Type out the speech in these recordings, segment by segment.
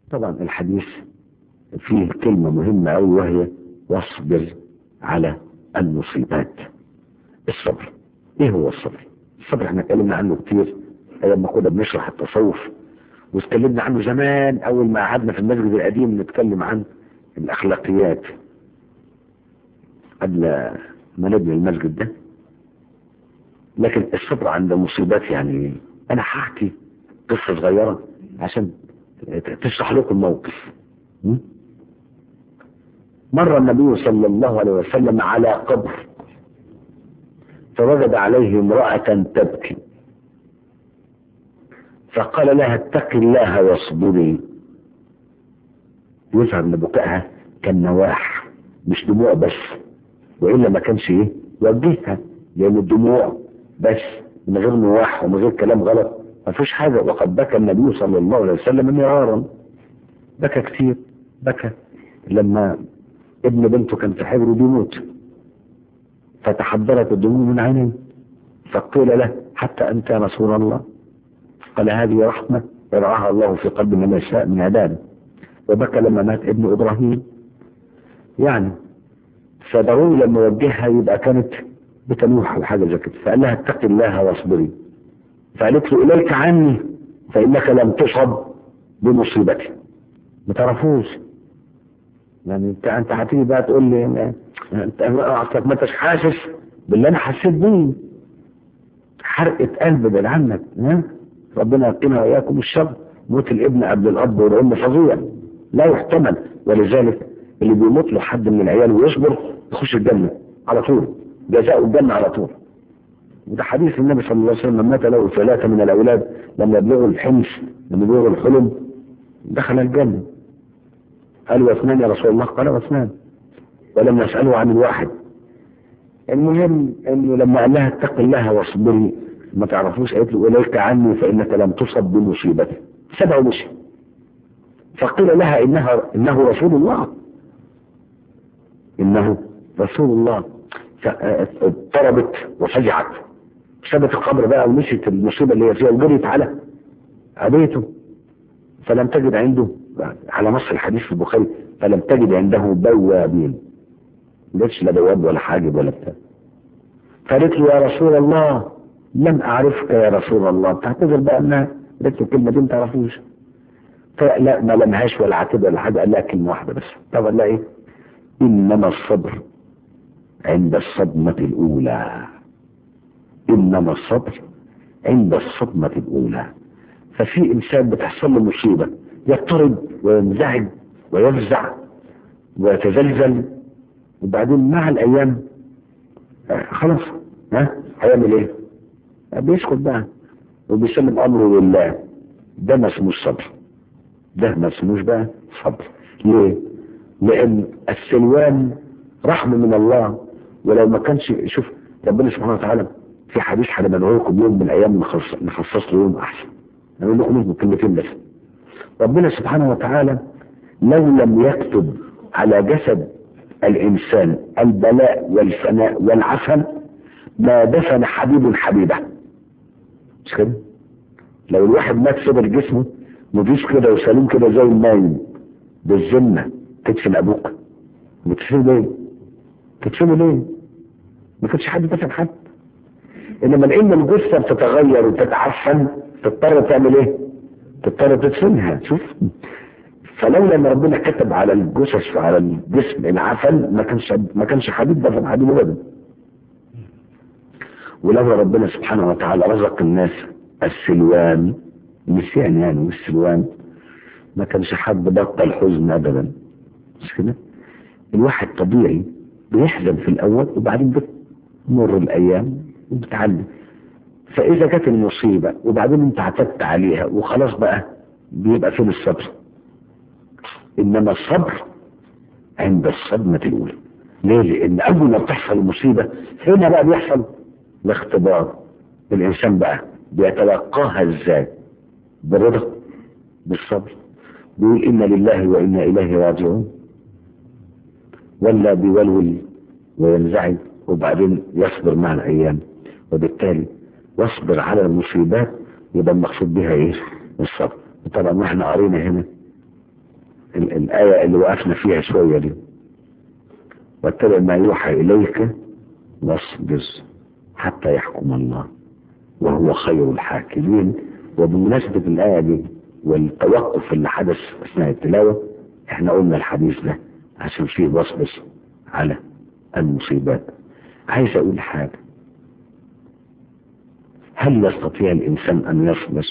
طبعا الحديث فيه كلمة مهمة أوي وهي واصبر على المصيبات الصبر ايه هو الصبر الصبر احنا اتكلمنا عنه كتير لما كنا بنشرح التصوف واتكلمنا عنه زمان اول ما قعدنا في المسجد القديم نتكلم عن الاخلاقيات قبل ما نبني المسجد ده لكن الصبر عند المصيبات يعني انا هحكي قصة صغيرة عشان تشرح لكم الموقف م? مر النبي صلى الله عليه وسلم على قبر فوجد عليه امرأة تبكي فقال لها اتق الله واصبري يظهر ان بكائها كان نواح مش دموع بس والا ما كانش ايه يوجهها لان الدموع بس من غير نواح ومن غير كلام غلط ما فيش حاجه وقد بكى النبي صلى الله عليه وسلم مرارا بكى كتير بكى لما ابن بنته كان في حجره بيموت فتحضرت الدموع من عينيه فقيل له حتى انت يا رسول الله قال هذه رحمه يرعاها الله في قلب من يشاء من عباده وبكى لما مات ابن ابراهيم يعني فضروري لما وجهها يبقى كانت بتنوح او حاجه زي كده فقال لها اتقي الله واصبري فقالت له اليك عني فانك لم تصب بمصيبتي ما تعرفوش يعني انت انت هتيجي بقى تقول لي انت اصلك ما انتش حاسس باللي انا حسيت بيه حرقه قلب بعيد عنك ها ربنا يقينا واياكم الشر موت الابن قبل الاب والام فظيع لا يحتمل ولذلك اللي بيموت له حد من العيال ويصبر يخش الجنه على طول جزاء الجنه على طول وده حديث النبي صلى الله عليه وسلم مات له ثلاثه من الاولاد لما يبلغوا الحمص لما يبلغوا الحلم دخل الجنه قال واثنان يا رسول الله قال واثنان ولم يساله عن الواحد المهم انه لما قال لها اتق الله واصبري ما تعرفوش قالت له اليك عني فانك لم تصب بمصيبتي سبع مشي فقيل لها انها انه رسول الله انه رسول الله فاضطربت وفزعت سابت القبر بقى ومشيت المصيبه اللي هي فيها وجريت على ابيته فلم تجد عنده على نص الحديث في البخاري فلم تجد عنده بوابين ليش لا بواب ولا حاجب ولا بتاع فقالت له يا رسول الله لم اعرفك يا رسول الله تعتذر بقى انها قالت له الكلمه دي ما تعرفوش فلا ما لمهاش ولا عاتبها ولا حاجه قال لها كلمه واحده بس طب قال لها ايه؟ انما الصبر عند الصدمه الاولى انما الصبر عند الصدمه الاولى ففي انسان بتحصل له مصيبه يضطرب وينزعج ويفزع ويتزلزل وبعدين مع الايام آه خلاص ها هيعمل ايه؟ بيسكت بقى وبيسلم امره لله ده ما اسموش صبر ده ما اسموش بقى صبر ليه؟ لان السلوان رحمه من الله ولو ما كانش شوف ربنا سبحانه وتعالى في حديث هنبقى لكم يوم من الايام نخصص, نخصص له يوم احسن نقول لكم كلمتين بس ربنا سبحانه وتعالى لو لم يكتب على جسد الانسان البلاء والفناء والعفن ما دفن حبيب حبيبه مش كده لو الواحد مات صدر جسمه نضيف كده وسليم كده زي النايم بالذمه تدفن ابوك بتدفن ليه؟ تدفنه ليه؟ ما كانش حد دفن حد انما لان الجثه بتتغير وتتعفن تضطر تعمل ايه؟ تضطر تدفنها شوف فلولا ان ربنا كتب على الجثث وعلى الجسم العفن ما كانش ما كانش حبيب دفن حبيب ابدا ولو ربنا سبحانه وتعالى رزق الناس السلوان نسيان يعني والسلوان ما كانش حد بطل حزن ابدا مش كده الواحد طبيعي بيحزن في الاول وبعدين بتمر الايام وبتعدي فاذا جت المصيبه وبعدين انت اعتدت عليها وخلاص بقى بيبقى فين الصبر انما الصبر عند الصدمه الاولى ليه لان اول ما بتحصل المصيبه هنا بقى بيحصل الاختبار الانسان بقى بيتلقاها ازاي بالرضا بالصبر بيقول انا لله وانا اليه راجعون ولا بيولول وينزعج وبعدين يصبر مع الايام وبالتالي واصبر على المصيبات يبقى المقصود بها ايه الصبر طبعا واحنا قرينا هنا ال- الآية اللي وقفنا فيها شوية دي واتبع ما يوحى إليك واصبر حتى يحكم الله وهو خير الحاكمين وبمناسبة الآية دي والتوقف اللي حدث أثناء التلاوة احنا قلنا الحديث ده عشان فيه واصبر على المصيبات عايز أقول حاجة هل يستطيع الإنسان أن يصبر؟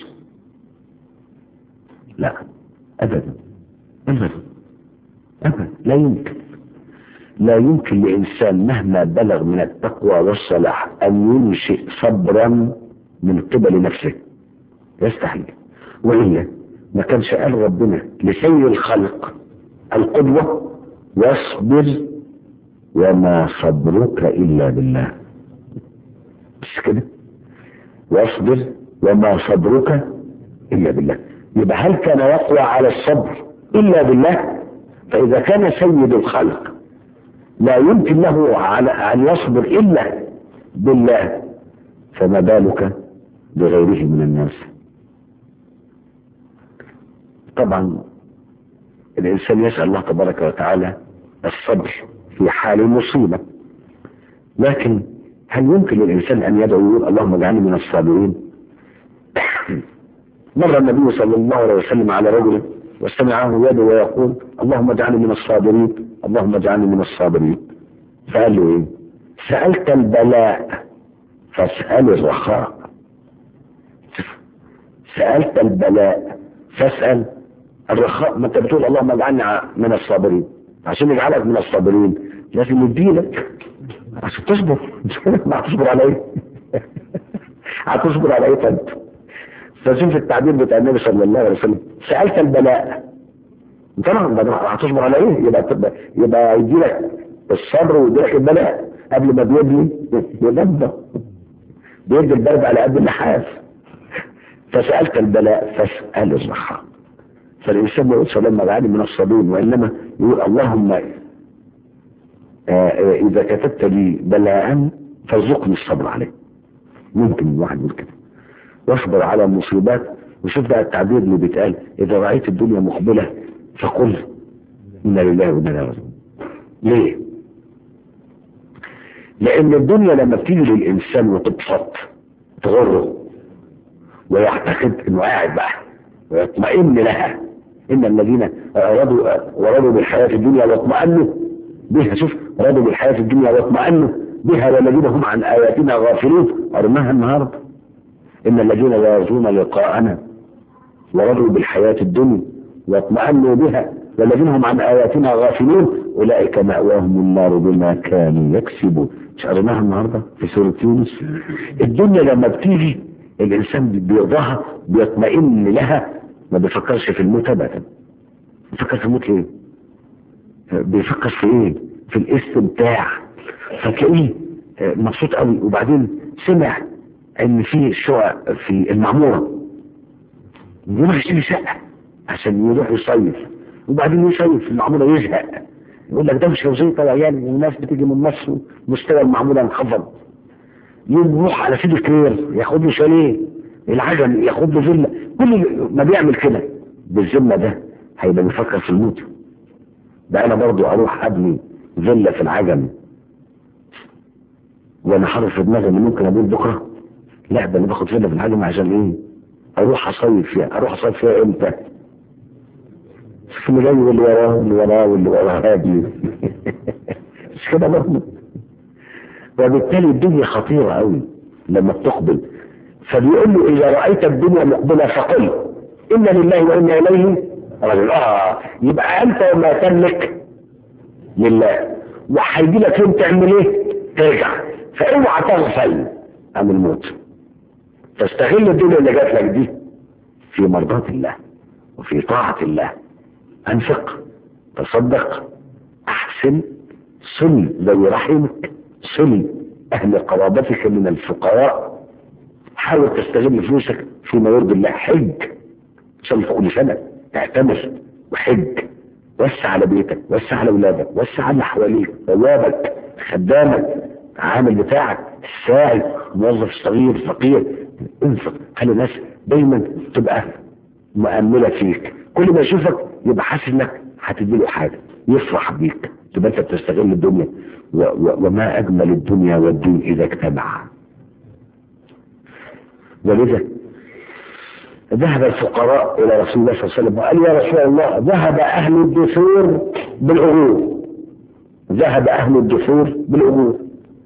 لا أبدا أبدا أبدا لا يمكن لا يمكن لإنسان مهما بلغ من التقوى والصلاح أن ينشئ صبرا من قبل نفسه يستحيل وإلا ما كانش قال ربنا لسير الخلق القدوة واصبر وما صبرك إلا بالله بس كده واصبر وما صبرك إلا بالله يبقى هل كان يقوى على الصبر إلا بالله فإذا كان سيد الخلق لا يمكن له على أن يصبر إلا بالله فما بالك بغيره من الناس طبعا الإنسان يسأل الله تبارك وتعالى الصبر في حال المصيبة لكن هل يمكن للإنسان أن يدعو ويقول اللهم اجعلني من الصابرين مر النبي صلى الله عليه وسلم على رجل واستمعه يده ويقول اللهم اجعلني من الصابرين اللهم اجعلني من الصابرين فقال له ايه سألت البلاء فاسأل الرخاء سألت البلاء فاسأل الرخاء ما انت بتقول اللهم اجعلني من الصابرين عشان يجعلك من الصابرين لازم يديلك عشان تصبر ما هتصبر على ايه هتصبر على ايه انت فشوف التعبير بتاع النبي صلى الله عليه وسلم سألت البلاء طبعا هتصبر على ايه يبقى يبقى يديلك الصبر ويديلك البلاء قبل ما بيبني يدبر بيدي البرد على قد النحاس فسألت البلاء فاسأل الرخاء فالإنسان ما يقولش لما بعاني من الصابرين وإنما يقول اللهم آه إذا كتبت لي بلاء فارزقني الصبر عليه ممكن الواحد يقول كده واصبر على المصيبات وشوف بقى التعبير اللي بيتقال إذا رأيت الدنيا مقبلة فقل إنا لله وإنا إليه راجعون ليه؟ لأن الدنيا لما بتيجي للإنسان وتبسط تغره ويعتقد إنه قاعد بقى ويطمئن لها إن الذين رضوا ورضوا بالحياة الدنيا واطمأنوا بها شوف رضوا بالحياة الدنيا واطمأنوا بها والذين هم عن آياتنا غافلون قرناها النهارده إن الذين لا يرجون لقاءنا ورضوا بالحياة الدنيا واطمأنوا بها والذين هم عن آياتنا غافلون أولئك مأواهم النار بما كانوا يكسبون مش قريناها النهارده في سورة يونس الدنيا لما بتيجي الإنسان بيرضاها بيطمئن لها ما بيفكرش في الموت أبدا بيفكر في الموت ليه؟ بيفكر في إيه؟ في الاستمتاع فتلاقيه مبسوط قوي وبعدين سمع ان في شقق في المعموره يروح يشتري شقه عشان يروح يصيف وبعدين يصيف في المعموره يزهق يقول لك ده مش وظيفه يا عيال والناس بتيجي من مصر مستوى المعموره انخفض يروح على سيدي كرير ياخد له شاليه العجم ياخد له فيلا كل ما بيعمل كده بالذمه ده هيبقى بيفكر في الموت ده انا برضو اروح ابني فيلا في العجم وانا حاطط في دماغي ان ممكن ابوظ بكره لا ده انا باخد فيلا في العجم عشان ايه اروح اصيف فيها اروح اصيف فيها امتى في اللي جاي واللي وراه واللي وراه واللي وراه هادي مش كده برضه وبالتالي الدنيا خطيرة قوي لما بتقبل فبيقول له إذا رأيت الدنيا مقبلة فقل إنا لله وإنا إليه رجل آه يبقى أنت وما تملك لله وهيجي لك يوم تعمل إيه؟ ترجع فاوعى تغفل عن الموت تستغل الدنيا اللي جات لك دي في مرضاة الله وفي طاعة الله انفق تصدق احسن صل ذوي رحمك صل اهل قرابتك من الفقراء حاول تستغل فلوسك فيما يرضي الله حج صل كل سنة اعتمر وحج وسع على بيتك وسع على اولادك وسع على اللي حواليك بوابك خدامك عامل بتاعك الساعي موظف صغير فقير انفق خلي الناس دايما تبقى مؤملة فيك كل ما يشوفك يبقى حاسس انك هتديله حاجة يفرح بيك تبقى انت بتستغل الدنيا و و وما اجمل الدنيا والدين اذا اجتمع ولذا ذهب الفقراء الى رسول الله صلى الله عليه وسلم وقال يا رسول الله ذهب اهل الدثور بالاجور ذهب اهل الدثور بالاجور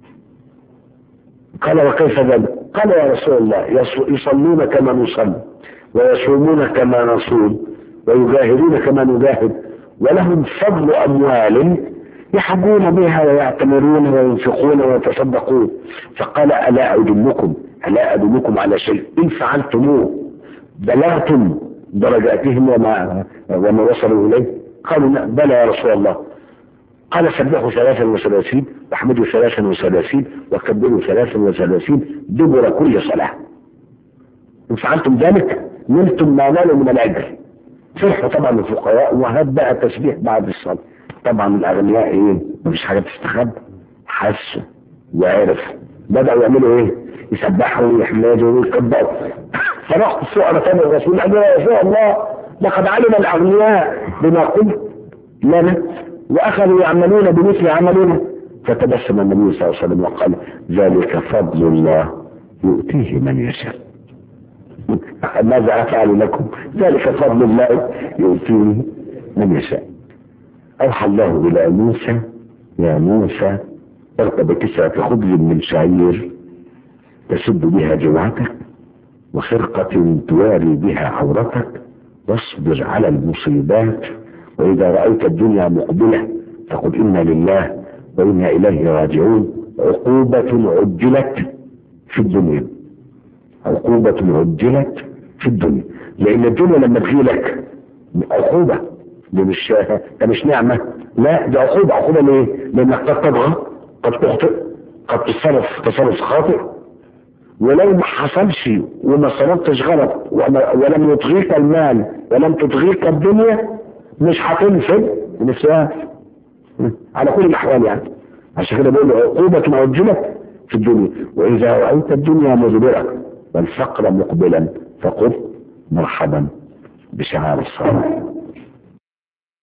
قال وكيف ذلك قال يا رسول الله يصلون كما نصلي ويصومون كما نصوم ويجاهدون كما نجاهد ولهم فضل أموال يحبون بها ويعتمرون وينفقون ويتصدقون فقال ألا أدلكم ألا أدلكم على شيء إن فعلتموه بلغتم درجاتهم وما وما وصلوا إليه قالوا بلى يا رسول الله قال سبحوا ثلاثا وثلاثين واحمدوا ثلاثا وثلاثين وكبروا ثلاثا وثلاثين دبر كل صلاة إن فعلتم ذلك نلتم ما نالوا من الأجر فرحوا طبعا الفقراء وهات بقى تسبيح بعد الصلاة طبعا الأغنياء إيه مفيش حاجة تستخبى حسوا وعرفوا بدأوا يعملوا إيه يسبحوا ويحمدوا ويكبروا فراحوا السؤال تاني الرسول قال يا رسول الله لقد علم الأغنياء بما قلت لنا وأخذوا يعملون بمثل عملنا فتبسم النبي صلى الله عليه وسلم وقال ذلك فضل الله يؤتيه من يشاء ماذا أفعل لكم ذلك فضل الله يؤتيه من يشاء أوحى الله إلى موسى يا موسى ارقب بتسعة خبز من شعير تسد بها جوعتك وخرقة تواري بها عورتك واصبر على المصيبات وإذا رأيت الدنيا مقبلة فقل إنا لله وإنا إليه راجعون عقوبة عجلت في الدنيا عقوبة عجلت في الدنيا لأن الدنيا لما تجيلك عقوبة دي مش ده مش نعمة لا دي عقوبة عقوبة ليه؟ لأنك قد تطغى قد تخطئ قد تتصرف تصرف خاطئ ولو ما حصلش وما صرفتش غلط ولم يطغيك المال ولم تطغيك الدنيا مش هتنفذ نفسها على كل الأحوال يعني عشان كده بقول عقوبة معجلة في الدنيا وإذا رأيت الدنيا مدبرة والفقر مقبلا فقل مرحبا بشعار الصلاة